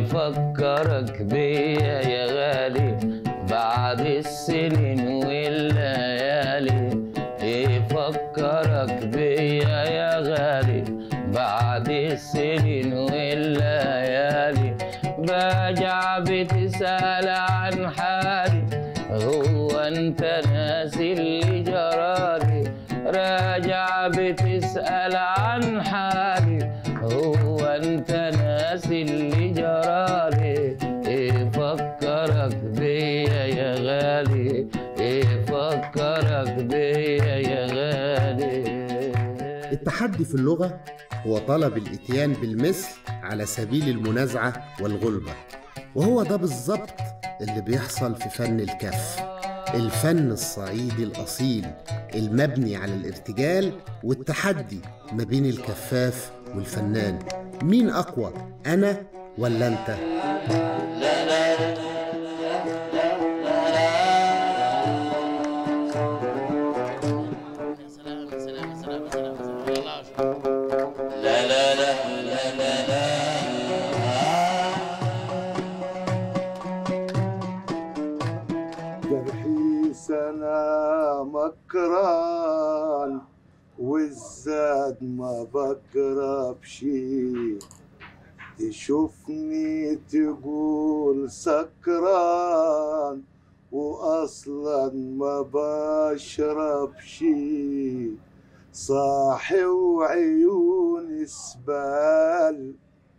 يفكرك بيا يا غالي بعد السنين والليالي يفكرك بيا يا غالي بعد السنين والليالي باجع بتسأل عن حالي هو انت ناسي اللي جرالي راجع بتسأل عن حالي هو انت ناسي اللي جرالي ايه فكرك بيا يا غالي ايه فكرك بيا يا غالي التحدي في اللغة هو طلب الإتيان بالمثل على سبيل المنازعة والغلبة وهو ده بالظبط اللي بيحصل في فن الكف الفن الصعيدي الأصيل المبني على الارتجال والتحدي ما بين الكفاف والفنان مين أقوى أنا ولا أنت؟ جرحي سنة مكران والزاد ما بقرا بشي تشوفني تقول سكران واصلا ما بشرب شي صاحي وعيوني سبال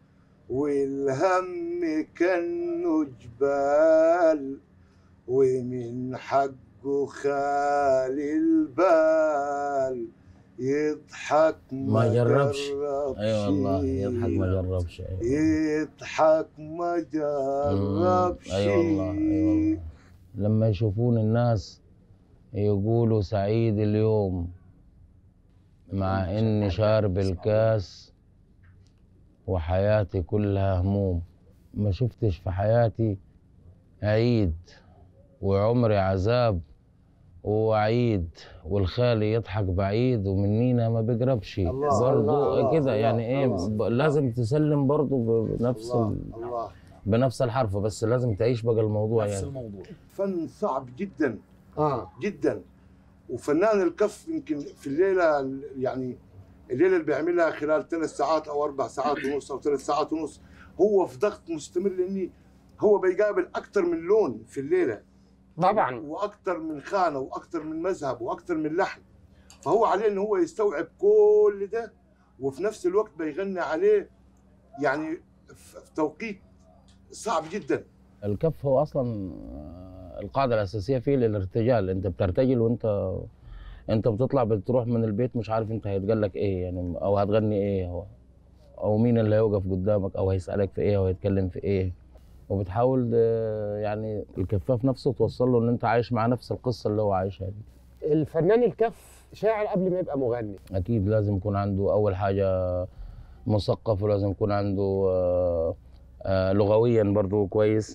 والهم كانه جبال ومن حقه خالي البال يضحك ما جربش. جربش. اي والله يضحك ما جربش أيوة. يضحك ما جربش اي والله اي والله لما يشوفون الناس يقولوا سعيد اليوم مع اني شارب الكاس وحياتي كلها هموم ما شفتش في حياتي عيد وعمري عذاب وعيد والخالي يضحك بعيد ومنينا ما بيقربش الله، برضو الله، كده الله، يعني ايه الله. ب- لازم تسلم برضو بنفس الله ال... الله بنفس الحرف بس لازم تعيش بقى الموضوع نفس يعني الموضوع فن صعب جدا آه جدا وفنان الكف يمكن في الليله يعني الليله اللي بيعملها خلال ثلاث ساعات او اربع ساعات ونص او ثلاث ساعات ونص هو في ضغط مستمر لاني هو بيقابل اكثر من لون في الليله طبعا واكثر من خانه واكثر من مذهب واكثر من لحن فهو عليه ان هو يستوعب كل ده وفي نفس الوقت بيغني عليه يعني في في توقيت صعب جدا الكف هو اصلا آه، القاعده الاساسيه فيه للارتجال انت بترتجل وانت انت بتطلع بتروح من البيت مش عارف انت هيتقال لك ايه يعني او هتغني ايه هو او مين اللي هيوقف قدامك او هيسالك في ايه او هيتكلم في ايه وبتحاول آه، يعني الكفاف نفسه توصل له ان انت عايش مع نفس القصه اللي هو عايشها دي الفنان الكف شاعر قبل ما يبقى مغني اكيد لازم يكون عنده اول حاجه مثقف ولازم يكون عنده آه، آه، لغويا برضو كويس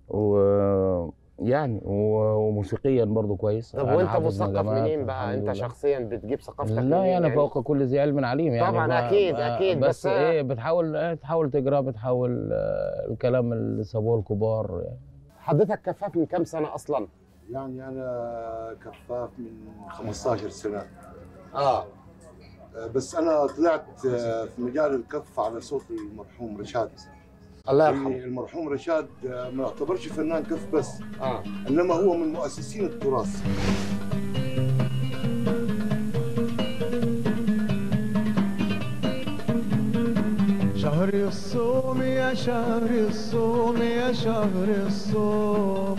ويعني وموسيقيا برضو كويس طب أنا وانت حافظ مثقف نغمات منين بقى الحمد انت لله. شخصيا بتجيب ثقافتك لا منين يعني فوق كل ذي علم عليم يعني طبعاً، ما- أكيد- ما- أكيد، بس, بس- ايه بتحاول إيه، تحاول تقرا بتحاول آه، الكلام اللي سابوه الكبار يعني. حضرتك كفاف من كام سنه اصلا يعني انا كفاف من 15 سنه اه بس انا طلعت آه، في مجال الكف على صوت المرحوم رشاد الله يعني يرحمه المرحوم رشاد آه، ما يعتبرش فنان كف بس اه انما هو من مؤسسين التراث شهر الصوم يا شهر الصوم يا شهر الصوم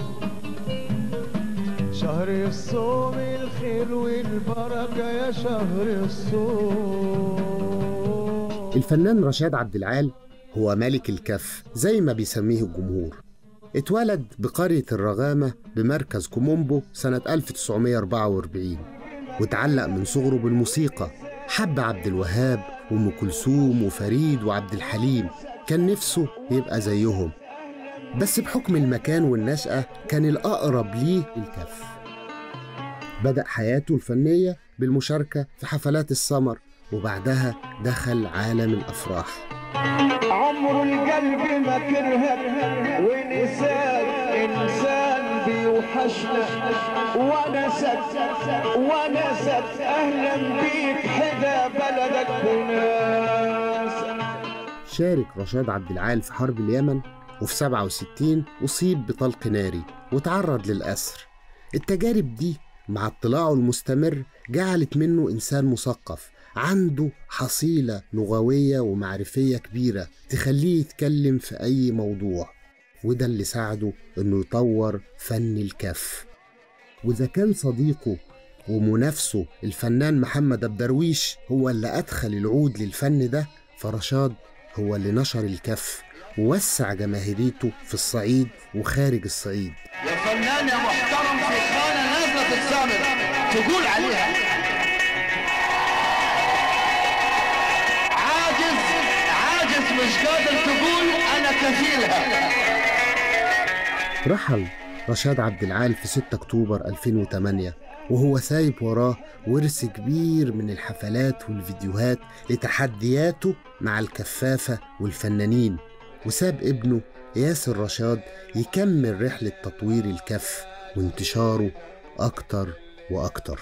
شهر الصوم الخير والبركة يا شهر الصوم الفنان رشاد عبد العال هو ملك الكف زي ما بيسميه الجمهور اتولد بقرية الرغامة بمركز كومومبو سنة 1944 وتعلق من صغره بالموسيقى حب عبد الوهاب وأم كلثوم وفريد وعبد الحليم كان نفسه يبقى زيهم بس بحكم المكان والنشأة كان الأقرب ليه الكف بدأ حياته الفنية بالمشاركة في حفلات السمر وبعدها دخل عالم الأفراح عمر القلب ما كرهك ونساك انسان بيوحشنا ونست ونست اهلا بيك حدا بلدك وناس شارك رشاد عبد العال في حرب اليمن وفي 67 أصيب بطلق ناري وتعرض للأسر التجارب دي مع اطلاعه المستمر جعلت منه إنسان مثقف عنده حصيلة لغوية ومعرفية كبيرة تخليه يتكلم في أي موضوع وده اللي ساعده إنه يطور فن الكف وإذا كان صديقه ومنافسه الفنان محمد الدرويش هو اللي أدخل العود للفن ده فرشاد هو اللي نشر الكف ووسع جماهيريته في الصعيد وخارج الصعيد يا فنان يا محترم في خانة نازلة تتسامر تقول عليها عاجز عاجز مش قادر تقول أنا كفيلها رحل رشاد عبد العال في 6 أكتوبر 2008 وهو سايب وراه ورث كبير من الحفلات والفيديوهات لتحدياته مع الكفافة والفنانين وساب ابنه ياسر رشاد يكمل رحلة تطوير الكف وانتشاره أكتر وأكتر